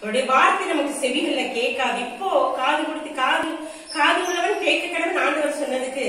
அவருடைய வார்த்தை நமக்கு செவிகள்ல கேட்காது இப்போ காது கொடுத்து காது காது உள்ளவன் கேட்க கடவுள் ஆண்டவர் சொன்னதுக்கு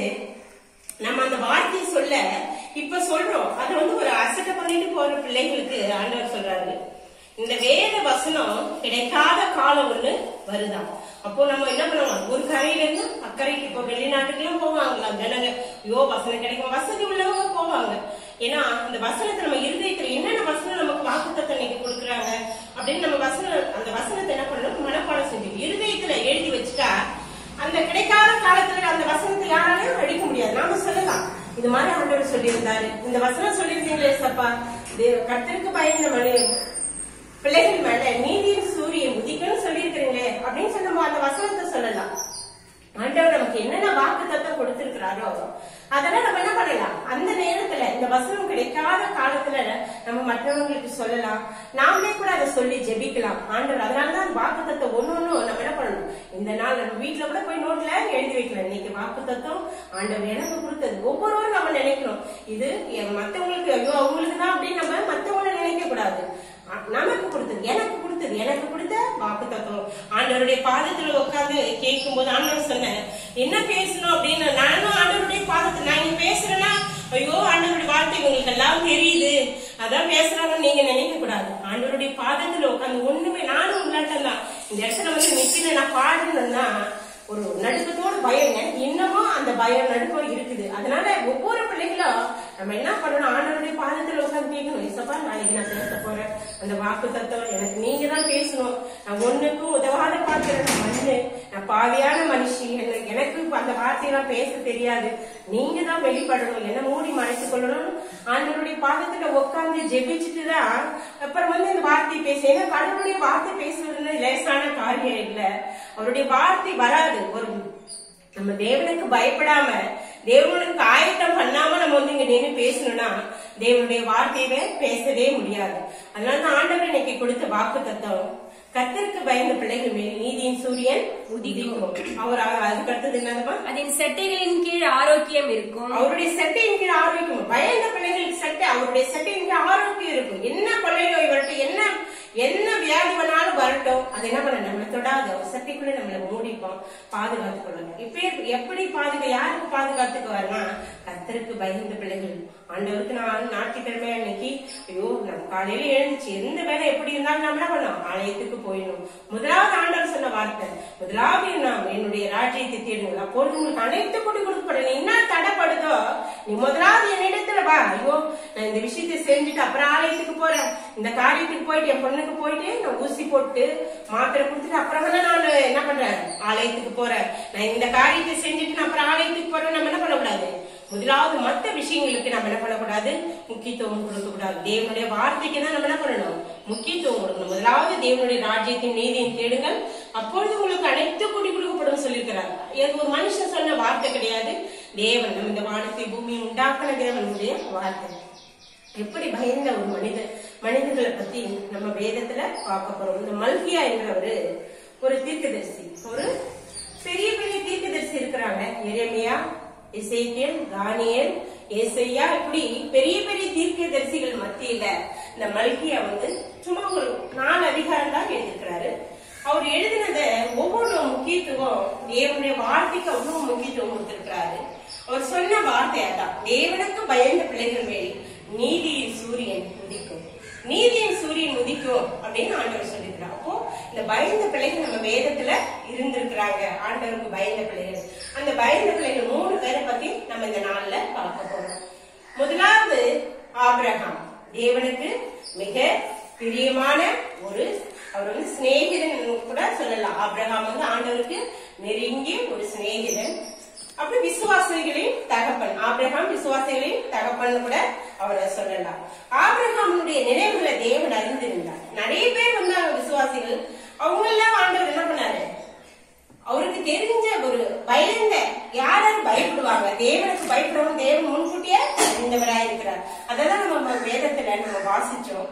நம்ம அந்த வார்த்தையை சொல்ல இப்ப சொல்றோம் அது வந்து ஒரு அசட்டை பண்ணிட்டு போற பிள்ளைகளுக்கு ஆண்டவர் சொல்றாரு இந்த வேத வசனம் கிடைக்காத காலம் ஒண்ணு வருதாம் அப்போ நம்ம என்ன பண்ணுவோம் ஒரு கரையில இருந்து அக்கறைக்கு இப்போ வெளிநாட்டுக்கெல்லாம் போவாங்களா ஜனங்க ஐயோ வசனம் கிடைக்கும் வசதி உள்ளவங்க போவாங்க ஏன்னா அந்த வசனத்தை நம்ம இருதயத்துல என்னென்ன வசனம் நமக்கு வாக்குத்தத்தை இன்னைக்கு கொடுக்குறாங்க அப்படின்னு நம்ம வசனம் அந்த வசனத்தை என்ன பண்ணணும் மனப்பாடம் செஞ்சு இருதயத்துல எழுதி வச்சுட்டா அந்த கிடைக்காத காலத்துல அந்த வசனத்தை யாராலையும் அழிக்க முடியாது நாம சொல்லலாம் இது மாதிரி ஆண்டவர் சொல்லியிருந்தாரு இந்த வசனம் சொல்லியிருந்தீங்களே சப்பா கர்த்தருக்கு பயந்த மணி பிள்ளைகள் மேல நீதியின் சூரியன் உதிக்கணும் சொல்லியிருக்கிறீங்களே அப்படின்னு சொல்லி நம்ம அந்த வசனத்தை சொல்லலாம் ஆண்டவர் நமக்கு என்னென்ன வாக்கு தத்தம் கொடுத்திருக்கிறாரோ அதெல்லாம் நம்ம என்ன பண்ணலாம் அந்த நேரத்துல இந்த வசனம் கிடைக்காத காலத்துல நம்ம மற்றவங்களுக்கு சொல்லலாம் நாமளே கூட அதை சொல்லி ஜெபிக்கலாம் ஆண்டவர் அதனாலதான் அந்த வாக்கு தத்தம் ஒண்ணு ஒண்ணும் நம்ம என்ன பண்ணணும் இந்த நாள் நம்ம வீட்டுல கூட போய் நோட்ல எழுதி வைக்கலாம் இன்னைக்கு வாக்கு தத்தம் ஆண்டவர் எனக்கு கொடுத்தது ஒவ்வொருவரும் நம்ம நினைக்கணும் இது எ- மத்தவங்களுக்கு ஐயோ அவங்களுக்கு தான் அப்படின்னு நம்ம மத்தவங்களை நினைக்க கூடாது அ- நமக்கு கொடுத்தது எனக்கு கொடுத்தது எனக்கு கொடுத்த வாக்கு தத்துவம் ஆண்டவருடைய பாதத்துல உட்கார்ந்து கேட்கும் போது ஆண்டவர் சொன்னேன் என்ன பேசணும் அப்படின்னு நானும் ஆண்டவருடைய பாதத்துல நான் இங்க பேசுறேன்னா ஐயோ ஆண்டவருடைய வார்த்தை உங்களுக்கு எல்லாம் தெரியுது அதான் பேசுறாங்கன்னு நீங்க நினைக்க கூடாது ஆண்டவருடைய பாதத்துல உட்கார்ந்து ஒண்ணுமே நானும் உள்ளாட்டம் தான் இந்த இடத்துல வந்து நிக்கிறேன் நான் பாடணும்னா ஒரு நடுக்கத்தோட பயங்க இன்னமும் அந்த பயம் நடுக்கம் இருக்குது அதனால ஒவ்வொரு பிள்ளைகளும் நம்ம என்ன பண்ணணும் ஆண்டவருடைய பாதத்துல உட்கார்ந்து கேட்கணும் இசப்பா நாளைக்கு நான் பேச போறேன் அந்த வாக்கு தத்துவம் எனக்கு நீங்க தான் பேசணும் நான் ஒண்ணுக்கும் உதவாத பாத்திரம் நான் மண்ணு நான் பாவியான மனுஷி எனக்கு எனக்கு அந்த வார்த்தையெல்லாம் பேச தெரியாது நீங்க தான் வெளிப்படணும் என்ன மூடி மறைத்துக் கொள்ளணும் ஆண்டவருடைய பாதத்துல உட்கார்ந்து ஜெபிச்சுட்டு தான் அப்புறம் வந்து இந்த வார்த்தை பேச ஏன்னா கடவுளுடைய வார்த்தை பேசுவது லேசான காரியம் இல்ல அவருடைய வார்த்தை வராது ஒரு நம்ம தேவனுக்கு பயப்படாம தேவனுக்கு ஆயத்தம் பண்ணாம நம்ம வந்து இங்க நின்று பேசணும்னா தேவனுடைய வார்த்தையவே பேசவே முடியாது அதனால தான் ஆண்டவர் இன்னைக்கு கொடுத்த வாக்கு தத்துவம் கர்த்தருக்கு பயந்த பிள்ளைகள் மேல் நீதியின் சூரியன் உதிக்கும் அவர் அதுக்கு அடுத்தது என்னதுமா அதன் செட்டைகளின் கீழ் ஆரோக்கியம் இருக்கும் அவருடைய சட்டையின் கீழ் ஆரோக்கியம் பயந்த பிள்ளைகளுக்கு சட்டை அவருடைய சட்டையின் கீழ் ஆரோக்கியம் இருக்கும் என்ன கொள்ளை நோய் வரட்டும் என்ன என்ன வியாதி வேணாலும் வரட்டும் அது என்ன பண்ண நம்மளை தொடாது அவர் சட்டைக்குள்ள நம்மளை மூடிப்போம் பாதுகாத்துக் கொள்ளணும் இப்ப எப்படி பாதுகா யாருக்கு பாதுகாத்துக்குவாருன்னா கர்த்தருக்கு பயந்த பிள்ளைகள் ஆண்டவருக்கு நான் ஞாயிற்றுக்கிழமை அன்னைக்கு ஐயோ நம்ம காலையில எழுந்துச்சு எந்த வேலை எப்படி இருந்தாலும் நம்ம என்ன பண்ணோம் ஆலயத்துக்கு போயிடணும் முதலாவது ஆண்டவர் சொன்ன வார்த்தை முதலாவது நாம் என்னுடைய ராஜ்யத்தை தேடுங்கள் அப்பொழுது உங்களுக்கு அனைத்து கொண்டு கொடுக்கப்படும் என்ன தடைப்படுதோ நீ முதலாவது என்னிடத்துல வா ஐயோ நான் இந்த விஷயத்தை செஞ்சுட்டு அப்புறம் ஆலயத்துக்கு போறேன் இந்த காரியத்துக்கு போயிட்டு என் பொண்ணுக்கு போயிட்டு நான் ஊசி போட்டு மாத்திரை கொடுத்துட்டு அப்புறம் தான் நான் என்ன பண்றேன் ஆலயத்துக்கு போறேன் நான் இந்த காரியத்தை செஞ்சுட்டு நான் அப்புறம் ஆலயத்துக்கு போறேன் நம்ம என்ன பண்ணக்கூடாது முதலாவது மத்த விஷயங்களுக்கு நம்ம என்ன பண்ணக்கூடாது முக்கியத்துவம் கொடுக்க கூடாது தேவனுடைய வார்த்தைக்கு தான் நம்ம என்ன பண்ணணும் முக்கியத்துவம் கொடுக்கணும் முதலாவது தேவனுடைய ராஜ்யத்தின் நீதியின் தேடுங்கள் அப்பொழுது உங்களுக்கு அனைத்து கூடி கொடுக்கப்படும் சொல்லியிருக்கிறார் இது ஒரு மனுஷன் சொன்ன வார்த்தை கிடையாது தேவன் நம்ம இந்த வானத்தை பூமியை உண்டாக்கின தேவனுடைய வார்த்தை எப்படி பயந்த ஒரு மனித மனிதர்களை பத்தி நம்ம வேதத்துல பார்க்க போறோம் இந்த மல்கியா என்றவரு ஒரு தீர்க்கதரிசி ஒரு பெரிய பெரிய தீர்க்கதரிசி இருக்கிறாங்க எரேமியா இசைக்கியல் தானியல் ஏசையா இப்படி பெரிய பெரிய தீர்க்கதரிசிகள் மத்தியில இந்த மல்கியா வந்து சும்மா ஒரு நாலு அதிகாரம் தான் எழுதியிருக்கிறாரு அவர் எழுதினத ஒவ்வொரு முக்கியத்துவம் தேவனுடைய வார்த்தைக்கு அவ்வளவு முக்கியத்துவம் கொடுத்திருக்கிறாரு அவர் சொன்ன வார்த்தை அதான் தேவனுக்கு பயந்த பிள்ளைகள் மேல் நீதியின் சூரியன் உதிக்கும் நீதியின் சூரியன் உதிக்கும் அப்படின்னு ஆண்டவர் சொல்லியிருக்கிறார் அப்போ இந்த பயந்த பிள்ளைகள் நம்ம வேதத்துல இருந்திருக்கிறாங்க ஆண்டவருக்கு பயந்த பிள்ளைகள் அந்த பயந்த பிள்ளைகள் மூணு பேரை பத்தி நம்ம இந்த நாள்ல பார்க்க போறோம் முதலாவது ஆபிரகாம் தேவனுக்கு மிக பிரியமான ஒரு அவர் வந்து சிநேகிதன் கூட சொல்லலாம் ஆபிரகாம் வந்து ஆண்டவருக்கு நெருங்கிய ஒரு சிநேகிதன் அப்படி விசுவாசிகளின் தகப்பன் ஆபிரகாம் விசுவாசிகளின் தகப்பன் கூட அவரை சொல்லலாம் ஆபிரகாமுடைய நினைவுகளை தேவன் அறிந்திருந்தார் நிறைய பேர் வந்தாங்க விசுவாசிகள் அவங்க எல்லாம் ஆண்டவர் என்ன பண்ணாரு அவருக்கு தெரிஞ்ச ஒரு பயந்த யார் யார் பயப்படுவாங்க தேவனுக்கு பயப்படுறவங்க தேவன் முன்கூட்டியே அறிந்தவராய் இருக்கிறார் அதெல்லாம் நம்ம வேதத்துல நம்ம வாசிச்சோம்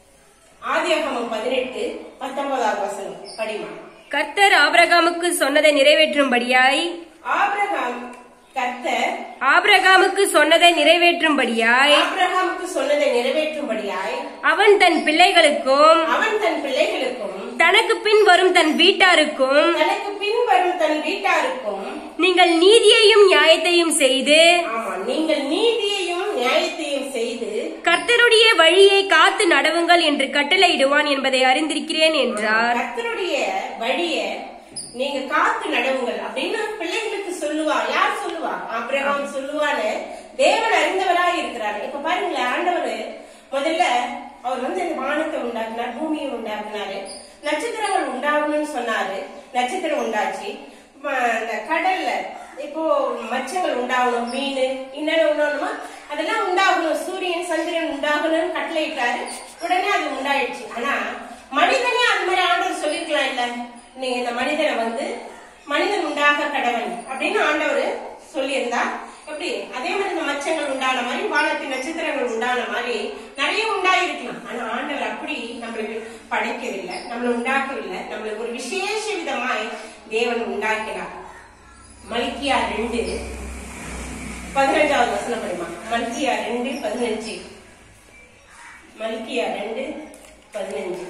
ஆதியாகமம் பதினெட்டு பத்தொன்பதாவது வசனம் படிமா கர்த்தர் ஆபிரகாமுக்கு சொன்னதை நிறைவேற்றும்படியாய் ஆபிரகாம் கர்த்தர் ஆபிரகாமுக்கு சொன்னதை நிறைவேற்றும்படியாய் ஆபிரகாமுக்கு சொன்னதை நிறைவேற்றும்படியாய் அவன் தன் பிள்ளைகளுக்கும் அவன் தன் பிள்ளைகளுக்கும் தனக்கு பின் வரும் தன் வீட்டாருக்கும் தனக்கு பின் வரும் தன் வீட்டாருக்கும் நீங்கள் நீதியையும் நியாயத்தையும் செய்து ஆமா நீங்கள் நீதியையும் நியாயத்தையும் செய்து கர்த்தருடைய வழியை காத்து நடவுங்கள் என்று கட்டளையிடுவான் என்பதை அறிந்திருக்கிறேன் என்றார் கர்த்தருடைய வழிய நீங்க காத்து நடவுங்கள் அப்படின்னு பிள்ளைகளுக்கு சொல்லுவா யார் சொல்லுவா ஆபிரகாம் சொல்லுவான்னு தேவன் அறிந்தவராய் இருக்கிறார் இப்ப பாருங்களேன் ஆண்டவர் முதல்ல அவர் வந்து இந்த வானத்தை உண்டாக்குனார் பூமியை உண்டாக்குனாரு நட்சத்திரங்கள் உண்டாகணும்னு சொன்னாரு நட்சத்திரம் உண்டாச்சு ம, இந்த கடல்ல இப்போ மச்சங்கள் உண்டாகணும் மீன் இன்னொன்னு உண்டாகணுமா அதெல்லாம் உண்டாகணும் சூரியன் சந்திரன் உண்டாகணும்னு கட்டளையிட்டாரு உடனே அது உண்டாயிடுச்சு ஆனா மனிதனே அது மாதிரி ஆண்டவர் சொல்லிருக்கலாம் இல்ல நீங்க இந்த மனிதனை வந்து மனிதன் உண்டாக கடவன் அப்படின்னு ஆண்டவர் சொல்லியிருந்தா எப்படி அதே மாதிரி இந்த மச்சங்கள் உண்டான மாதிரி வானத்தின் நட்சத்திரங்கள் உண்டான மாதிரி நிறைய உண்டாயிருக்கலாம் ஆனா ஆண்டவர் அப்படி நம்மளுக்கு படைக்கவில்லை நம்மளை உண்டாக்கவில்லை நம்மளுக்கு ஒரு விசேஷ விதமாய் தேவன் உண்டாக்கினார் மல்கியா ரெண்டு பதினஞ்சாவது வசனம் படிமா மல்கியா ரெண்டு பதினஞ்சு மல்கியா ரெண்டு பதினஞ்சு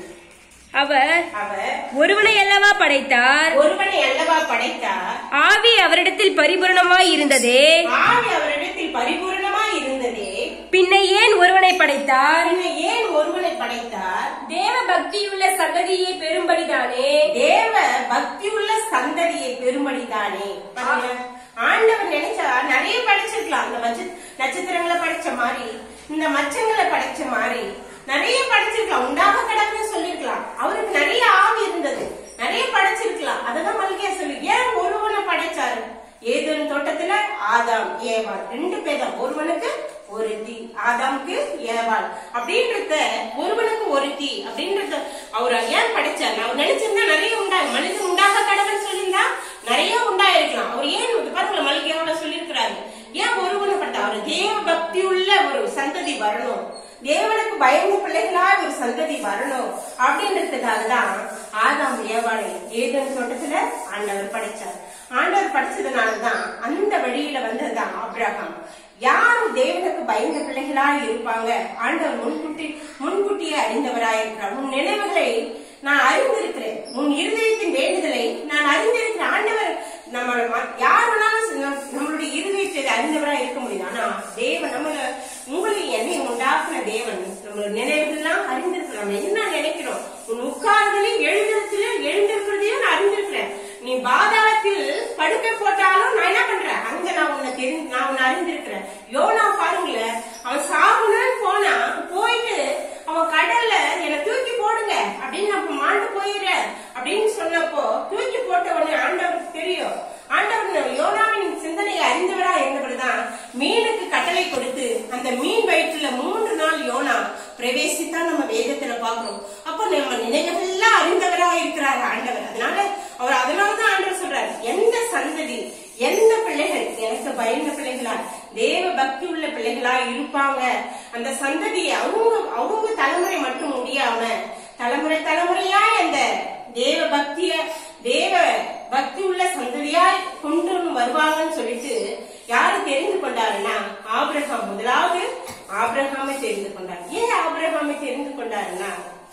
அவர் அவர் ஒருவனை அல்லவா படைத்தார் ஒருவனை அல்லவா படைத்தார் ஆவி அவரிடத்தில் பரிபூரணமாய் இருந்ததே ஆவி அவரிடத்தில் பரிபூரணமாய் இருந்ததே பின்ன ஏன் ஒருவனை படைத்தார் பின்ன ஏன் ஒருவனை படைத்தார் தேவ பக்தியுள்ள சகதியை பெரும்படிதானே தேவ பக்தியுள்ள சந்ததியை பெரும்படிதானே பாருங்க. ஆண்டவர் நினைச்சா நிறைய படைச்சிருக்கலாம் இந்த மச்ச- நட்சத்திரங்களை படைச்ச மாதிரி இந்த மச்சங்களை படைச்ச மாதிரி நிறைய படைச்சிருக்கலாம் உண்டாக கடவுள்னு சொல்லிருக்கலாம் அவருக்கு நிறைய ஆவி இருந்தது நிறைய படைச்சிருக்கலாம் அததான் மல்கியா சொல்லி ஏன் ஒருவனை படைச்சாரு ஏதேன் தோட்டத்துல ஆதாம் ஏவாள் ரெண்டு பேர் தான் ஒருவனுக்கு ஒரு தீ ஆதாமுக்கு ஏவாள் அப்படின்றத ஒருவனுக்கு ஒரு தீ அப்படின்றத அவர் ஏன் படைச்சார் அவர் நினைச்சிருந்தா நிறைய உண்டா மனிதன் உண்டாக கடவுள் சொல்லியிருந்தா நிறைய உண்டாயிருக்கலாம் அவர் ஏன் இது பாருங்க மல்கியாவோட சொல்லியிருக்கிறாரு ஏன் ஒருவனை பட்ட அவர் தேவ பக்தி உள்ள ஒரு சந்ததி வரணும் தேவனுக்கு பயந்த பிள்ளைகளா ஒரு சந்ததி வரணும் அப்படின்றதுக்காக தான் ஆதாம் ஏவாளை ஏதேன் தோட்டத்துல ஆண்டவர் படைச்சார் ஆண்டவர் படைச்சதுனாலதான் அந்த வழியில வந்ததுதான் ஆபிரகாம் யாரும் தேவனுக்கு பயந்த பிள்ளைகளாய் இருப்பாங்க ஆண்டவர் முன்கூட்டி முன்கூட்டியே அறிந்தவராய் இருக்கிறார் உன் நினைவுகளை நான் அறிந்திருக்கிறேன் உன் இருதயத்தின் வேண்டுதலை நான் அறிந்திருக்கிறேன் ஆண்டவர் நம்ம ம- யார் வேணாலும் ச- நம்- நம்மளுடைய இருதயத்தை அறிந்தவராய் இருக்க முடியும் ஆனா தேவன் நம்மள உங்களை என்னை உண்டாக்குன தேவன் நம்மளோட நினைவுகள்லாம் அறிந்திருக்கிறோம் நம்ம என்ன நினைக்கிறோம் உன் உட்கார்தலையும் எழுந்திருக்கிறதையும் எழுந்திருக்கிறதையும் நான் அறிந்திருக்கிறேன் நீ பாதாளத்தில் படுக்கை போட்டாலும் நான் என்ன பண்றேன் அங்க நான் உன்னை தெரிந்து நான் உன்னை அறிந்திருக்கிறேன் யோனா பாருங்களேன் அவன் சாகுனன்னு போனா போயிட்டு அவன் கடல்ல என்னை தூக்கி போடுங்க அப்படின்னு நான் மாண்டு போயிடுறேன் அப்படின்னு சொன்னப்போ தூக்கி போட்ட உடனே ஆண்டவருக்கு தெரியும் ஆண்டவர் யோனாவின் சிந்தனையை அறிந்தவரா இருந்தவர்தான் மீனுக்கு கட்டளை கொடுத்து அந்த மீன் வயிற்றுல மூன்று நாள் யோனா பிரவேசித்தா நம்ம வேதத்துல பாக்குறோம் அப்ப நம்ம நினைவுகள்லாம் அறிந்தவரா இருக்கிறார் ஆண்டவர் அதனால அவர் அதனாலதான் ஆண்டவர் சொல்றாரு எந்த சந்ததி எந்த பிள்ளைகள் எனக்கு பயந்த பிள்ளைகளா தேவ பக்தி உள்ள பிள்ளைகளா இருப்பாங்க அந்த சந்ததியை அவங்க அவங்க தலைமுறை மட்டும் முடியாம தலைமுறை தலைமுறையாய் அந்த தேவ பக்திய தேவ பக்தி உள்ள சந்ததியாய் கொண்டு வருவாங்கன்னு சொல்லிட்டு யாரு தெரிந்து கொண்டாருன்னா ஆபிரகாம் முதலாவது ஆபிரகாமை தெரிந்து கொண்டார் ஏன் ஆபிரகாமை தெரிந்து கொண்டாருன்னா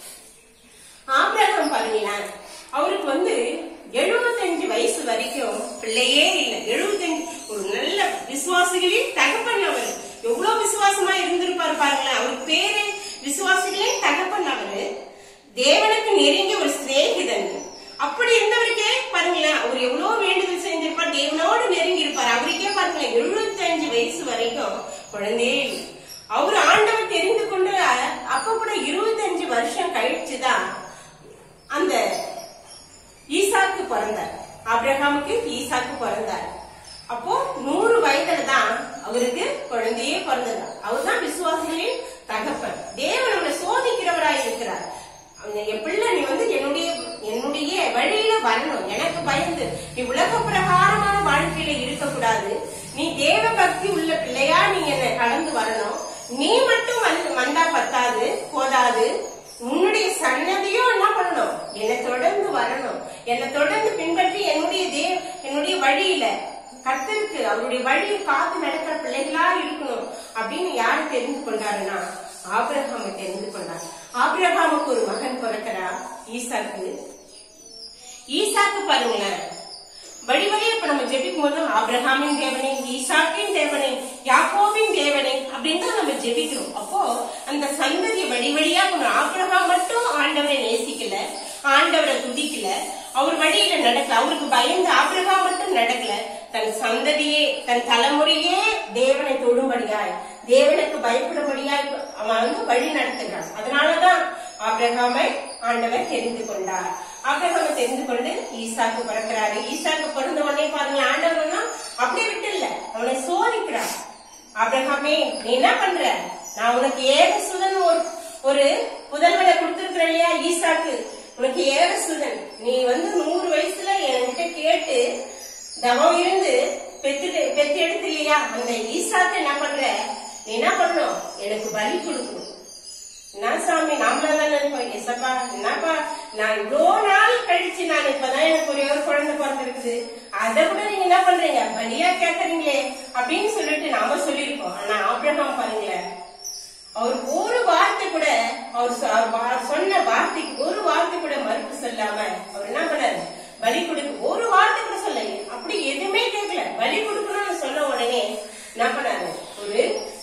ஆபிரகாம் பாருங்களேன் அவருக்கு வந்து எழுபத்தஞ்சு வயசு வரைக்கும் பிள்ளையே இல்லை எழுபத்தஞ்சு ஒரு நல்ல விசுவாசிகளின் தகப்பன் அவர் எவ்வளவு விசுவாசமா இருந்திருப்பாரு பாருங்களேன் அவருக்கு பேரு விசுவாசிகளின் தகப்பன் அவரு தேவனுக்கு நெருங்கிய ஒரு சிநேகிதன் அப்படி இருந்தவருக்கே பாருங்களேன் அவர் எவ்வளவு வேண்டுதல் செஞ்சிருப்பார் தேவனோடு நெருங்கி இருப்பார் அவருக்கே பாருங்களேன் எழுபத்தஞ்சு வயசு வரைக்கும் குழந்தையே இல்லை அவர் ஆண்டவர் தெரிந்து கொண்டு அ- அப்ப கூட இருபத்தஞ்சு வருஷம் கழிச்சுதான் அந்த ஈசாக்கு பிறந்தார் ஆபிரகாமுக்கு ஈசாக்கு பிறந்தார் அப்போ நூறு வயதுல தான் அவருக்கு குழந்தையே பிறந்தது அவர் தான் விசுவாசிகளின் தகப்பன் தேவன் அவரை சோதிக்கிறவராய் இருக்கிறார் அவன் என் பிள்ளை நீ வந்து என்னுடைய என்னுடைய வழியில வரணும் எனக்கு பயந்து நீ உலக பிரகாரமான வாழ்க்கையில இருக்கக்கூடாது நீ தேவ பக்தி உள்ள பிள்ளையா நீ என்னை கடந்து வரணும் நீ மட்டும் வந்து வந்தா பத்தாது போதாது உன்னுடைய சன்னதியும் என்ன பண்ணணும் என்னை தொடர்ந்து வரணும் என்னை தொடர்ந்து பின்பற்றி என்னுடைய தேவ என்னுடைய வழியில கர்த்தருக்கு அவருடைய வழியை காத்து நடக்கிற பிள்ளைகளா இருக்கணும் அப்படின்னு யாரு தெரிந்து கொண்டாருன்னா ஆபிரகாமை தெரிந்து கொண்டார் ஆபிரகாமுக்கு ஒரு மகன் பிறக்கிறா ஈசாக்கு ஈசாக்கு பாருங்களேன் வழி வழியா இப்ப நம்ம ஜெபிக்கும் போது ஆபிரகாமின் தேவனே ஈசாக்கின் தேவனே யாக்கோபின் தேவனே அப்படின்னு தான் நம்ம ஜெபிக்கிறோம் அப்போ அந்த சந்ததி வழி வழியா ஒரு ஆபிரகாம் மட்டும் ஆண்டவரை நேசிக்கல ஆண்டவரை துதிக்கல அவர் வழியில நடக்கல அவருக்கு பயந்து ஆபிரகாம் மட்டும் நடக்கல தன் சந்ததியே தன் தலைமுறையே தேவனை தொடும்படியாய் தேவனுக்கு பயப்படும்படியாய் அவன் வந்து வழி நடத்துகிறான் அதனாலதான் ஆபிரகாமை ஆண்டவர் தெரிந்து கொண்டார் ஆபிரகாமை தெரிந்து கொண்டு ஈசாக்கு பிறக்கிறாரு ஈசாக்கு பிறந்த உடனே பாருங்க ஆண்டவர்னா அப்படியே விட்டுல அவனை சோதிக்கிறார் ஆபிரகாமே நீ என்ன பண்ற நான் உனக்கு ஏக சுதன் ஒரு ஒரு புதல்வனை கொடுத்திருக்கிறேன் இல்லையா ஈசாக்கு உனக்கு ஏக சுதன் நீ வந்து நூறு வயசுல என்கிட்ட கேட்டு தவம் இருந்து பெத்து பெத்து எடுத்து இல்லையா அந்த ஈசாக்கு என்ன பண்ற நீ என்ன பண்ணணும் எனக்கு பலி கொடுக்கணும் நான் சாமி நாமளா தான் நினைப்போம் எசப்பா என்னப்பா நான் இவ்வளோ நாள் கழிச்சு நான் இப்பதான் எனக்கு ஒரே ஒரு குழந்தை பிறந்திருக்குது அதை கூட நீங்க என்ன பண்றீங்க பலியா கேக்குறீங்களே அப்படின்னு சொல்லிட்டு நாம சொல்லியிருக்கோம் ஆனா ஆபிரகாம் பாருங்களேன் அவர் ஒரு வார்த்தை கூட அவர் சொ- அவர் வா- சொன்ன வார்த்தைக்கு ஒரு வார்த்தை கூட மறுப்பு சொல்லாம அவர் என்ன பண்ணாரு பலி கொடுக்க ஒரு வார்த்தை கூட சொல்லல அப்படி எதுவுமே கேட்கல பலி கொடுக்கணும்னு சொன்ன உடனே என்ன பண்ணாரு ஒரு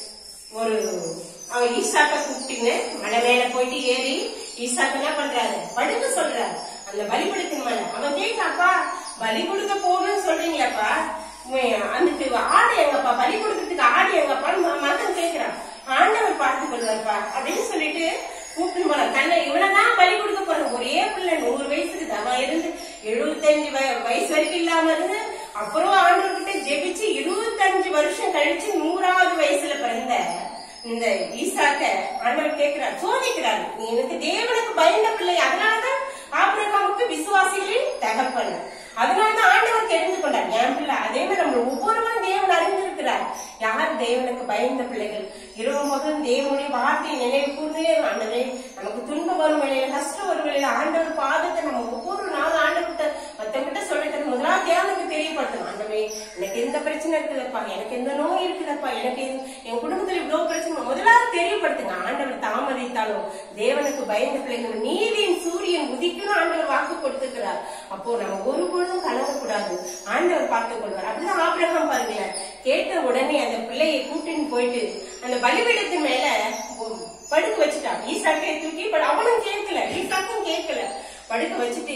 ஒரு அவன் ஈசாக்க கூப்பிட்டுன்னு மலை மேல போயிட்டு ஏறி ஈசாக்கு என்ன பண்றாரு படுக்க சொல்றாரு அந்த பலிபடுத்தின் மேல அவன் கேட்டாப்பா பலி கொடுக்க போகணும்னு சொல்றீங்களாப்பா உம், அதுக்கு ஆடு எங்கப்பா பலி கொடுக்கறதுக்கு ஆடு எங்கப்பான்னு ம- மகன் கேக்குறான் ஆண்டவர் பார்த்து கொள்வார்ப்பா அப்படின்னு சொல்லிட்டு கூப்பிட்டு போறான் தன்னை இவனதான் பலி கொடுக்க போறான் ஒரே பிள்ளை நூறு வயசுக்கு தவா இருந்து எழுபத்தஞ்சு வய- வயசு வரைக்கும் இல்லாம இருந்து அப்புறம் ஆண்டவர்கிட்ட ஜெபிச்சு இருபத்தஞ்சு வருஷம் கழிச்சு நூறாவது வயசுல பிறந்த இந்த ஈசாக்க ஆண்டவர் கேட்கிறார் சோதிக்கிறார் நீ எனக்கு தேவனுக்கு பயந்த பிள்ளை அதனாலதான் ஆபிரகாமுக்கு விசுவாசிகளின் தகப்பன் அதனாலதான் ஆண்டவர் தெரிந்து கொண்டார் என் பிள்ளை அதே மாதிரி நம்ம ஒவ்வொருவரும் தேவன் அறிந்திருக்கிறார் யார் தேவனுக்கு பயந்த பிள்ளைகள் இரவு முதல் தேவனுடைய வார்த்தையை நினைவு கூர்ந்தே ஆண்டவரே நமக்கு துன்பம் வரும் வேளையில கஷ்டம் வரும் வேளையில ஆண்டவர் பாதத்தை நம்ம ஒவ்வொரு நாள் ஆண்டவர்கிட்ட மத்தவங்கிட்ட சொல்லிட்டு முதலாவது தேவனுக்கு தெரியப்படுத்தணும் ஆண்டவரே எனக்கு எந்த பிரச்சனை இருக்குதப்பா எனக்கு எந்த நோய் இருக்குதப்பா எனக்கு எந்த- என் குடும்பத்துல இவ்வளவு பிரச்சனை முதலாவது தெரியப்படுத்துங்க ஆண்டவர் தாமதித்தாலும் தேவனுக்கு பயந்த பிள்ளைகள் நீதியின் சூரியன் உதிக்கணும் ஆண்டவர் வாக்கு கொடுத்துக்கிறார் அப்போ நம்ம ஒரு பொழுதும் கலங்கக்கூடாது ஆண்டவர் பார்த்துக் கொள்வார் அப்படிதான் ஆபிரகாம் பாருங்களேன் கேட்ட உடனே அந்த பிள்ளையை கூட்டின்னு போயிட்டு அந்த பலிபீடத்தின் மேல ஒ- படுக்க வச்சுட்டான் ஈசாக்கை தூக்கி படு- அவனும் கேட்கல ஈசாக்கும் கேட்கல படுக்க வச்சுட்டு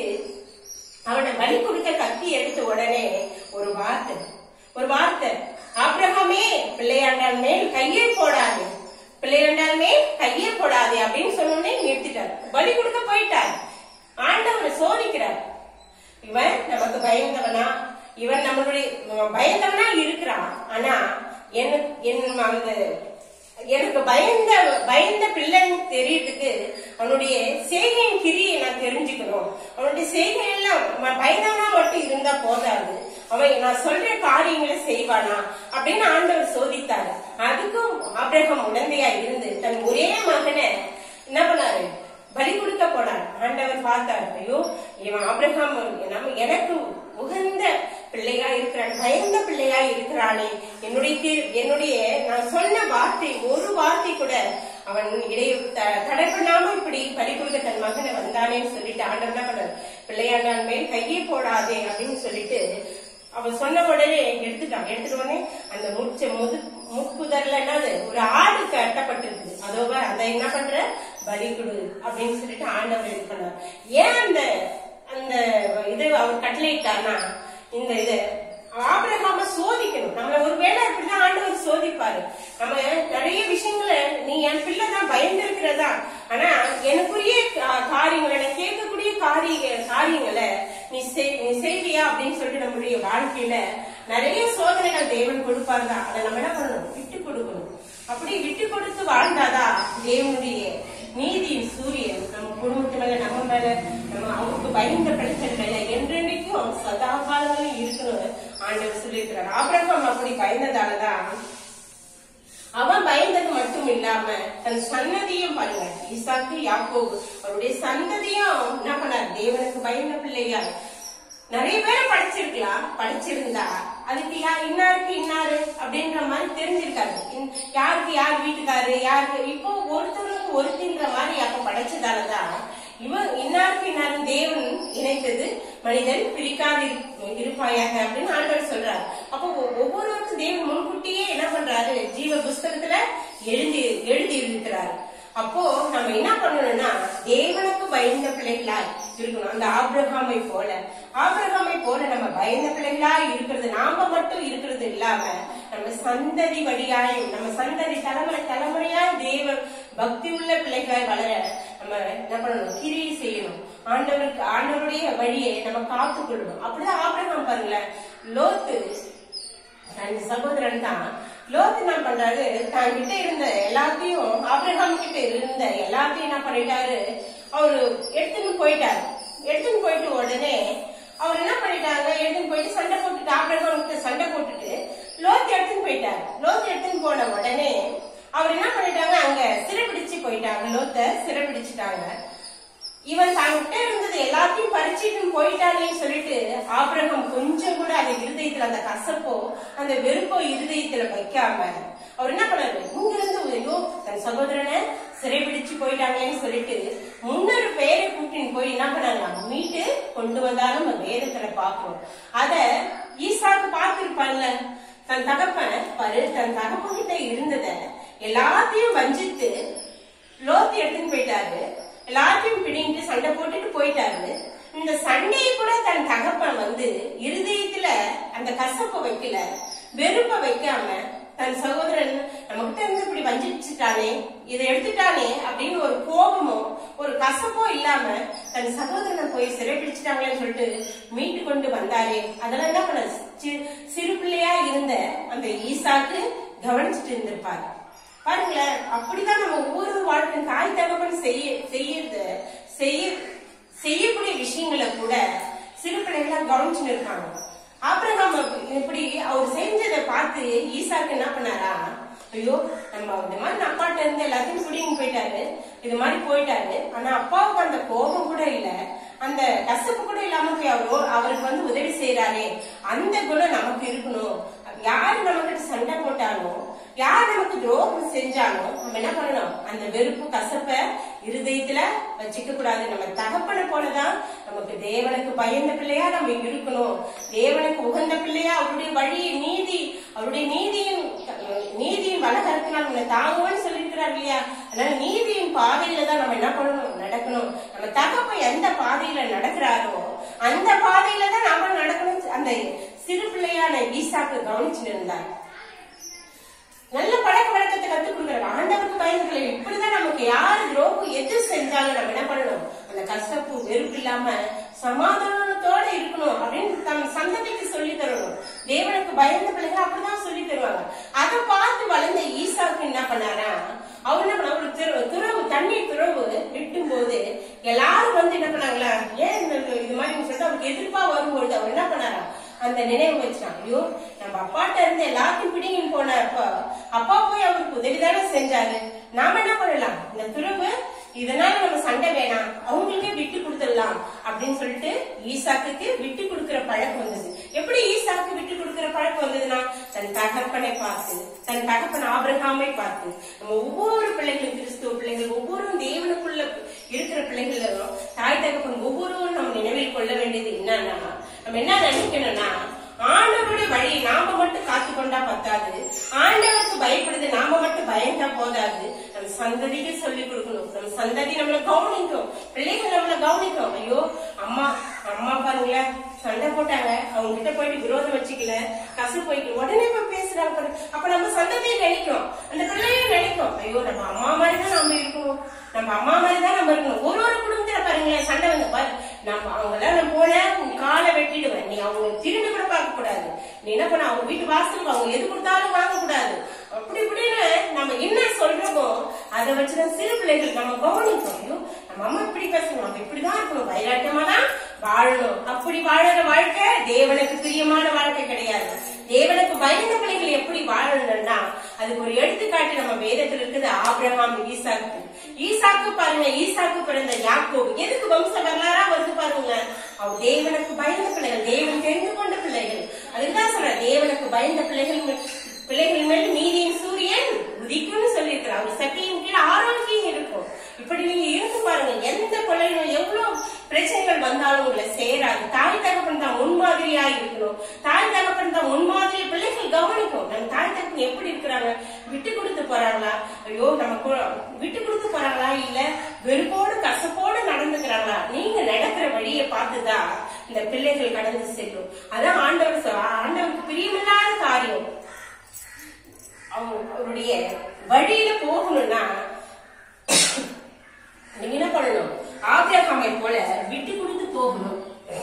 அவனை பலி கொடுக்க கத்தி எடுத்த உடனே ஒரு வார்த்தை ஒரு வார்த்தை ஆபிரகாமே பிள்ளையாண்டான் மேல் கையை போடாது பிள்ளையாண்டான் மேல் கையை போடாது அப்படின்னு சொன்னோடனே நிறுத்திட்டார் பலி கொடுக்க போயிட்டார் ஆண்டவனை சோதிக்கிறார் இவன் நமக்கு பயந்தவனா இவன் நம்மளுடைய பயந்தவனா இருக்கிறான் ஆனா எனக்கு என் அந்த எனக்கு பயந்த பயந்த பிள்ளைன்னு தெரியறதுக்கு அவனுடைய செய்கையின் கிரியை நான் தெரிஞ்சுக்கணும் அவனுடைய செய்கை எல்லாம் அவன் பயந்தவனா மட்டும் இருந்தா போதாது அவன் நான் சொல்ற காரியங்களை செய்வானா அப்படின்னு ஆண்டவர் சோதித்தாரு அதுக்கும் ஆபிரகம் உடந்தையா இருந்து தன் ஒரே மகனை என்ன பண்ணாரு பலி கொடுக்க போனார் ஆண்டவர் பார்த்தார் ஐயோ இவன் ஆபிரகாம் நம்ம எனக்கு உகந்த பிள்ளையா இருக்கிறான் பயந்த பிள்ளையா இருக்கிறானே என்னுடைய தீர்- என்னுடைய நான் சொன்ன வார்த்தை ஒரு வார்த்தை கூட அவன் இடை த- தடை பண்ணாம இப்படி பலி கொடுக்க தன் மகனை வந்தானேன்னு சொல்லிட்டு ஆண்டவர் என்ன பண்ணார் பிள்ளையாண்டான் மேல் கையை போடாதே அப்படின்னு சொல்லிட்டு அவன் சொன்ன உடனே எடுத்துட்டான் எடுத்துட்ட உடனே அந்த முச்ச முது முக்குதர்ல என்னது ஒரு ஆடு கட்டப்பட்டிருக்கு அதோ பாரு, அதை என்ன பண்ற பலி கொடு அப்படின்னு சொல்லிட்டு ஆண்டவர் இது பண்ணார் ஏன் அந்த அந்த இது அவர் கட்டளையிட்டார்னா இந்த இது ஆபிரகாம சோதிக்கணும் நம்மள ஒரு வேளை அப்படிதான் ஆண்டவர் சோதிப்பாரு நம்ம நிறைய விஷயங்களை நீ என் பிள்ளை தான் பயந்து இருக்கிறதா ஆனா எனக்குரிய கா- காரியங்களை நான் கேட்கக்கூடிய காரிய காரியங்களை நீ செய்- நீ செய்வியா அப்படின்னு சொல்லிட்டு நம்மளுடைய வாழ்க்கையில நிறைய சோதனைகள் தேவன் கொடுப்பாரு தான் அதை நம்ம என்ன பண்ணணும் விட்டு கொடுக்கணும் அப்படி விட்டு கொடுத்து வாழ்ந்தாதான் தேவனுடைய நீதியின் சூரியன் நம்ம குடும்பத்து மேல நம்ம மேல நம்ம அவருக்கு பயந்த பிரச்சனை மேல என்றென்றைக்கும் சதா காலங்களும் இருக்கணும் ஆண்டவர் சொல்லியிருக்கிறார் ஆபிரகாம் அப்படி பயந்ததாலதான் அவன் பயந்தது மட்டும் இல்லாம தன் சன்னதியும் பாருங்க ஈசாக்கு யாக்கோபு அவருடைய சந்ததியும் என்ன பண்ணார் தேவனுக்கு பயந்த பிள்ளையா நிறைய பேரை படிச்சிருக்கலாம் படிச்சிருந்தா அதுக்கு யா இன்னாருக்கு இன்னாரு அப்படின்ற மாதிரி தெரிஞ்சிருக்காரு இன்- யாருக்கு யார் வீட்டுக்காரு யாருக்கு இப்போ ஒருத்தருக்கு ஒருத்தின்ற மாதிரி அப்ப படைச்சதாலதான் இவன் இன்னாருக்கு இன்னாரு தேவன் இணைத்தது மனிதன் பிரிக்காது இரு- இருப்பாயாக அப்படின்னு ஆண்டவர் சொல்றாரு அப்போ ஒ- ஒவ்வொருவருக்கும் தேவன் முன்கூட்டியே என்ன பண்றாரு ஜீவ புஸ்தகத்துல எழுதி எழுதி இருக்கிறாரு அப்போ நம்ம என்ன பண்ணணும்னா தேவனுக்கு பயந்த பிள்ளைகளா இருக்கணும் அந்த ஆபிரகாமை போல ஆபிரகாமை போல நம்ம பயந்த பிள்ளைகளா இருக்கிறது நாம மட்டும் இருக்கிறது இல்லாம நம்ம சந்ததி வழியாயும் நம்ம சந்ததி தலைமுறை தலைமுறையாய் தேவ பக்தி உள்ள பிள்ளைகளாய் வளர நம்ம என்ன பண்ணணும் கிரியை செய்யணும் ஆண்டவருக்கு ஆண்டவருடைய வழியை நம்ம காத்துக்கொள்ளணும் அப்படிதான் ஆபிரகாம் பாருங்களேன் லோத்து தன் சகோதரன் தான் லோத் என்ன பண்றாரு தான் கிட்ட இருந்த எல்லாத்தையும் ஆபிரகாம் கிட்ட இருந்த எல்லாத்தையும் என்ன பண்ணிட்டாரு அவரு எடுத்துன்னு போயிட்டாரு எடுத்துன்னு போயிட்டு உடனே அவர் என்ன பண்ணிட்டாங்க எடுத்துன்னு போயிட்டு சண்டை போட்டுட்டு ஆபிரகாம் கிட்ட சண்டை போட்டுட்டு லோத் எடுத்துன்னு போயிட்டாரு லோத் எடுத்துன்னு போன உடனே அவர் என்ன பண்ணிட்டாங்க அங்க சிறைபிடிச்சு போயிட்டாங்க லோத்த சிறைபிடிச்சிட்டாங்க இவன் தன்கிட்ட இருந்தது எல்லாத்தையும் பறிச்சுட்டு போயிட்டானேன்னு சொல்லிட்டு ஆபிரகம் கொஞ்சம் கூட அந்த இருதயத்துல அந்த கசப்போ அந்த வெறுப்போ இருதயத்துல வைக்காம அவர் என்ன பண்ணாரு இங்க இருந்து ஐயோ தன் சகோதரனை சிறைபிடிச்சு போயிட்டாங்களேன்னு சொல்லிட்டு முன்னொரு பேரை கூட்டின்னு போய் என்ன பண்ணாங்க மீட்டு கொண்டு வந்தாலும் நம்ம வேதத்துல பார்ப்போம் அத ஈசாக்கு பார்த்திருப்பான்ல தன் தகப்பன் பாரு தன் தகப்பன் கிட்ட இருந்தத எல்லாத்தையும் வஞ்சித்து லோத்து எடுத்துன்னு போயிட்டாரு எல்லாத்தையும் பிடிங்கிட்டு சண்டை போட்டுட்டு போயிட்டாரு இந்த சண்டையை கூட தன் தகப்பன் வந்து இருதயத்துல அந்த கசப்பை வைக்கல வெறுப்ப வைக்காம தன் சகோதரன் நம்மகிட்ட இருந்து இப்படி வஞ்சிச்சுட்டானே இதை எடுத்துட்டானே அப்படின்னு ஒரு கோபமோ ஒரு கசப்போ இல்லாம தன் சகோதரனை போய் சிறைப்பிடிச்சிட்டாங்களேன்னு சொல்லிட்டு மீட்டு கொண்டு வந்தாரே அதெல்லாம் என்ன பண்ண சி- சிறு பிள்ளையா இருந்த அந்த ஈசாக்கு கவனிச்சுட்டு இருந்திருப்பாரு பாருங்களேன் அப்படிதான் நம்ம ஒவ்வொரு வாழ்க்கை தாய் தகப்பன் செய்ய செய்யறது செய்ய செய்யக்கூடிய விஷயங்களை கூட சிறு பிள்ளைகளா கவனிச்சுன்னு இருக்காங்க ஆபிரகாம் இப்படி அவர் செஞ்சதை பார்த்து ஈசாக்கு என்ன பண்ணாரா ஐயோ நம்ம இந்த மாதிரி அப்பாட்ட இருந்து எல்லாத்தையும் பிடிங்க போயிட்டாரு இது மாதிரி போயிட்டாரு ஆனா அப்பாவுக்கு அந்த கோபம் கூட இல்ல அந்த கசப்பு கூட இல்லாம போய் அவரோ அவருக்கு வந்து உதவி செய்யறாரே அந்த குணம் நமக்கு இருக்கணும் யார் நமக்கிட்ட சண்டை போட்டாலும் யார் நமக்கு துரோகம் செஞ்சாலும் நம்ம என்ன பண்ணணும் அந்த வெறுப்பு கசப்ப இருதயத்துல வச்சுக்க கூடாது நம்ம தகப்பனை போலதான் நமக்கு தேவனுக்கு பயந்த பிள்ளையா நம்ம இருக்கணும் தேவனுக்கு உகந்த பிள்ளையா அவருடைய வழி நீதி அவருடைய நீதியின் நீதியின் வலகரத்தினால் நம்மளை தாங்குவோம்னு சொல்லியிருக்கிறார் இல்லையா அதனால நீதியின் பாதையில தான் நம்ம என்ன பண்ணணும் நடக்கணும் நம்ம தகப்ப எந்த பாதையில நடக்கிறாரோ அந்த பாதையில தான் நாம நடக்கணும் அந்த சிறு பிள்ளையான ஈசாக்கு கவனிச்சுட்டு இருந்தார் நல்ல பழக்க வழக்கத்தை கத்துக் கொடுக்குறாரு ஆண்டவருக்கு பயந்துகளை இப்படிதான் நமக்கு யாரு துரோகம் எது செஞ்சாலும் நம்ம என்ன பண்ணணும் அந்த கசப்பு வெறுப்பு இல்லாம சமாதானத்தோட இருக்கணும் அப்படின்னு தம் சந்ததிக்கு சொல்லி தரணும் தேவனுக்கு பயந்த பிள்ளைங்க அப்படிதான் சொல்லி தருவாங்க அதை பார்த்து வளர்ந்த ஈசாக்கு என்ன பண்ணாரா அவர் என்ன பண்ண ஒரு திரு துறவு தண்ணீர் துறவு விட்டும் போது எல்லாரும் வந்து என்ன பண்ணாங்களா ஏன் இந்த இது மாதிரி சொல்லிட்டு அவருக்கு எதிர்ப்பா வரும்பொழுது அவர் என்ன பண்ணாரா அந்த நினைவு வச்சான் ஐயோ நம்ம அப்பாட்ட இருந்து எல்லாத்தையும் பிடிங்கின்னு போன அப்ப அப்பா போய் அவருக்கு உதவிதானே செஞ்சாரு நாம என்ன பண்ணலாம் இந்த துறவு இதனால நம்ம சண்டை வேணாம் அவங்களுக்கே விட்டு கொடுத்துடலாம் அப்படின்னு சொல்லிட்டு ஈசாக்குக்கு விட்டு கொடுக்கிற பழக்கம் வந்தது எப்படி ஈசாக்கு விட்டு கொடுக்கிற பழக்கம் வந்ததுன்னா தன் தகப்பனை பார்த்து தன் தகப்பன் ஆபிரகாமை பார்த்து நம்ம ஒவ்வொரு பிள்ளைகளும் கிறிஸ்துவ பிள்ளைகள் ஒவ்வொரு தேவனுக்குள்ள இருக்கிற பிள்ளைகளும் தாய் தகப்பன் ஒவ்வொருவரும் நம்ம நினைவில் கொள்ள வேண்டியது என்னன்னா நம்ம என்ன நினைக்கணும்னா ஆண்டவருடைய வழியை நாம மட்டும் காத்து கொண்டா பத்தாது ஆண்டவருக்கு பயப்படுது நாம மட்டும் பயந்தா போதாது நம்ம சந்ததிக்கு சொல்லி கொடுக்கணும் நம்ம சந்ததி நம்மள கவனிக்கும் பிள்ளைகள் நம்மள கவனிக்கும் ஐயோ அம்மா அம்மா பாருங்களேன் சண்டை போட்டாங்க அவங்க கிட்ட போயிட்டு விரோதம் வச்சுக்கல கசு போயிட்டு உடனே போய் பேசுறாங்க பாரு. அப்ப நம்ம சந்ததியை நினைக்கும் அந்த பிள்ளையும் நினைக்கும் ஐயோ நம்ம அம்மா மாதிரி தான் நம்ம இருக்கணும் நம்ம அம்மா மாதிரி தான் நம்ம இருக்கணும் ஒரு ஒரு குடும்பத்துல பாருங்களேன் சண்டை வந்து பாரு நம்ம அவங்க எல்லாம் நான் போனேன் உன் காலை வெட்டிடுவேன் நீ அவங்க திரும்பி கூட பார்க்க கூடாது நீ என்ன பண்ண அவங்க வீட்டு வாசலுக்கு அவங்க எது கொடுத்தாலும் வாங்க கூடாது அப்படி இப்படின்னு நம்ம என்ன சொல்றோமோ அதை வச்சுதான் சிறு பிள்ளைகள் நம்ம கவனிக்கும் ஐயோ நம்ம அம்மா இப்படி பேசணும் நம்ம இப்படிதான் இருக்கணும் வைராட்டமா தான் வாழணும் அப்படி வாழற வாழ்க்கை தேவனுக்கு பிரியமான வாழ்க்கை கிடையாது தேவனுக்கு பயந்த பிள்ளைகள் எப்படி வாழணும்னா அதுக்கு ஒரு எடுத்துக்காட்டு நம்ம வேதத்துல இருக்குது ஆபிரகாம் ஈசாக்கு ஈசாக்கு பாருங்க ஈசாக்கு பிறந்த யாக்கோபு எதுக்கு வம்ச வரலாறா வருது பாருங்க அவர் தேவனுக்கு பயந்த பிள்ளைகள் தேவன் தெரிந்து கொண்ட பிள்ளைகள் அதுதான் சொல்ற தேவ தேவனுக்கு பயந்த பிள்ளைகள் மேல் பிள்ளைகள் மேல் நீதியின் சூரியன் உதிக்கும்னு சொல்லியிருக்கிறார் அவர் சக்தியின் கீழ் ஆரோக்கியம் இருக்கும் இப்படி நீங்க இருந்து பாருங்க எந்த கொள்ளையிலும் எவ்வளவு பிரச்சனைகள் வந்தாலும் உங்களை சேராது தாய் தகப்பன் தான் முன்மாதிரியா இருக்கணும் தாய் தகப்பன் தான் முன்மாதிரி பிள்ளைகள் கவனிக்கும் நம்ம தாய் தகப்பன் எப்படி இருக்கிறாங்க விட்டு கொடுத்து போறாங்களா ஐயோ நம்ம கு- விட்டு கொடுத்து போறாங்களா இல்ல வெறுப்போடு கசப்போடு நடந்துக்கிறாங்களா நீங்க நடக்கிற வழியை பார்த்துதான் இந்த பிள்ளைகள் கடந்து செல்லும் அதான் ஆண்டவர் சொல்- ஆண்டவருக்கு பிரியமில்லாத காரியம் அவங்க அவருடைய வழியில போகணும்னா நீங்க என்ன பண்ணணும் ஆபிரகாமை போல விட்டு கொடுத்து போகணும்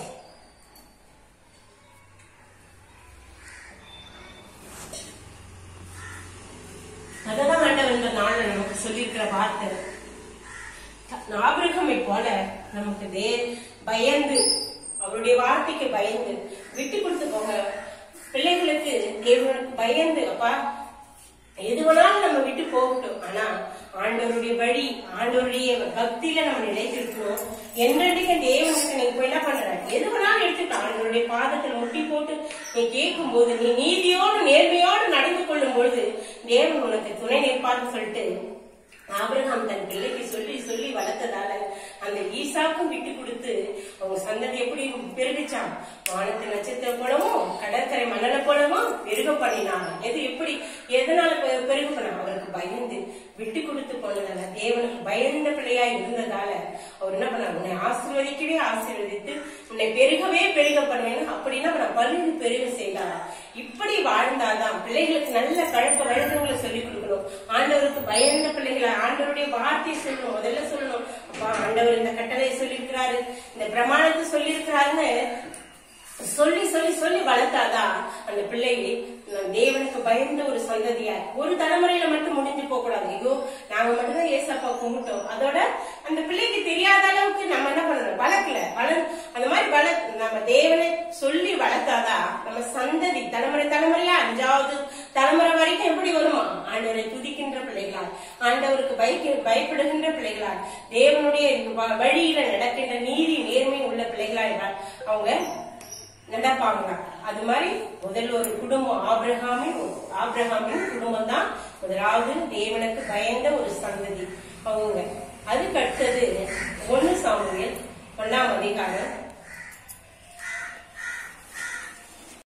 அததான் ஆண்டவர் இந்த நாள்ல நமக்கு சொல்லியிருக்கிற வார்த்தை ஆபிரகமை போல நமக்கு வே பயந்து அவருடைய வார்த்தைக்கு பயந்து விட்டு கொடுத்து போங்க பிள்ளைகளுக்கு தேவனுக்கு பயந்து அப்பா எது வேணாலும் நம்ம விட்டு போகட்டும் ஆனா ஆண்டவருடைய வழி ஆண்டவருடைய பக்தியில நம்ம நிலைத்திருக்கணும் என்னடிக்க தேவனுக்கு நீங்க போய் என்ன பண்ற எது வேணாலும் எடுத்துக்கலாம் ஆண்டவருடைய பாதத்துல முட்டி போட்டு நீ கேட்கும் போது நீ நீதியோடு நேர்மையோடு நடந்து கொள்ளும் பொழுது தேவன் உனக்கு துணை நிற்பார்னு சொல்லிட்டு ஆபிரகாம் தன் பிள்ளைக்கு சொல்லி சொல்லி வளர்த்ததால அந்த ஈசாக்கும் விட்டு கொடுத்து அவங்க சந்ததி எப்படி பெருகுச்சான் வானத்து நட்சத்திரம் போலவும் கடற்கரை மணலை போலவும் பெருக பண்ணினாங்க எது எப்படி எதனால பெ- பெருக பண்ணாங்க அவருக்கு பயந்து விட்டு கொடுத்து போனதால தேவனுக்கு பயந்த பிள்ளையா இருந்ததால அவர் என்ன பண்ணார் உன்னை ஆசீர்வதிக்கவே ஆசீர்வதித்து உன்னை பெருகவே பெருக பண்ணுவேன் அப்படின்னா நான் பல்கு பெருக செய்தாரா இப்படி வாழ்ந்தாதான் பிள்ளைகளுக்கு நல்ல பழக்க வழக்கங்களை சொல்லிக் கொடுக்கணும் ஆண்டவருக்கு பயந்த பிள்ளைகளை ஆண்டவருடைய வார்த்தையை சொல்லணும் முதல்ல சொல்லணும் அப்பா ஆண்டவர் இந்த கட்டளையை சொல்லியிருக்கிறாரு இந்த பிரமாணத்தை சொல்லியிருக்கிறாருன்னு சொல்லி சொல்லி சொல்லி வளர்த்தாதான் அந்த பிள்ளையை நம் தேவனுக்கு பயந்த ஒரு சந்ததியா ஒரு தலைமுறையில மட்டும் முடிஞ்சு போக கூடாது ஐயோ நாங்க மட்டும்தான் ஏசப்பா கும்பிட்டோம் அதோட அந்த பிள்ளைக்கு தெரியாத அளவுக்கு நம்ம என்ன பண்ணணும் வளர்க்கல வளர் அந்த மாதிரி வள நம்ம தேவனை சொல்லி வளர்த்தாதான் நம்ம சந்ததி தலைமுறை தலைமுறையா அஞ்சாவது தலைமுறை வரைக்கும் எப்படி வருமா ஆண்டவரை துதிக்கின்ற பிள்ளைகளால் ஆண்டவருக்கு பயக்க பயப்படுகின்ற பிள்ளைகளால் தேவனுடைய வ- வழியில நடக்கின்ற நீதி நேர்மை உள்ள பிள்ளைகளால் அவங்க நடப்பாங்க அது மாதிரி முதல் ஒரு குடும்பம் ஆபிரகாமின் ஆபிரகாமின் குடும்பம் தான் முதலாவது தேவனுக்கு பயந்த ஒரு சந்ததி அவங்க அதுக்கு அடுத்தது ஒன்னு சாமுவேல் ஒன்னாம் அதிகாரம்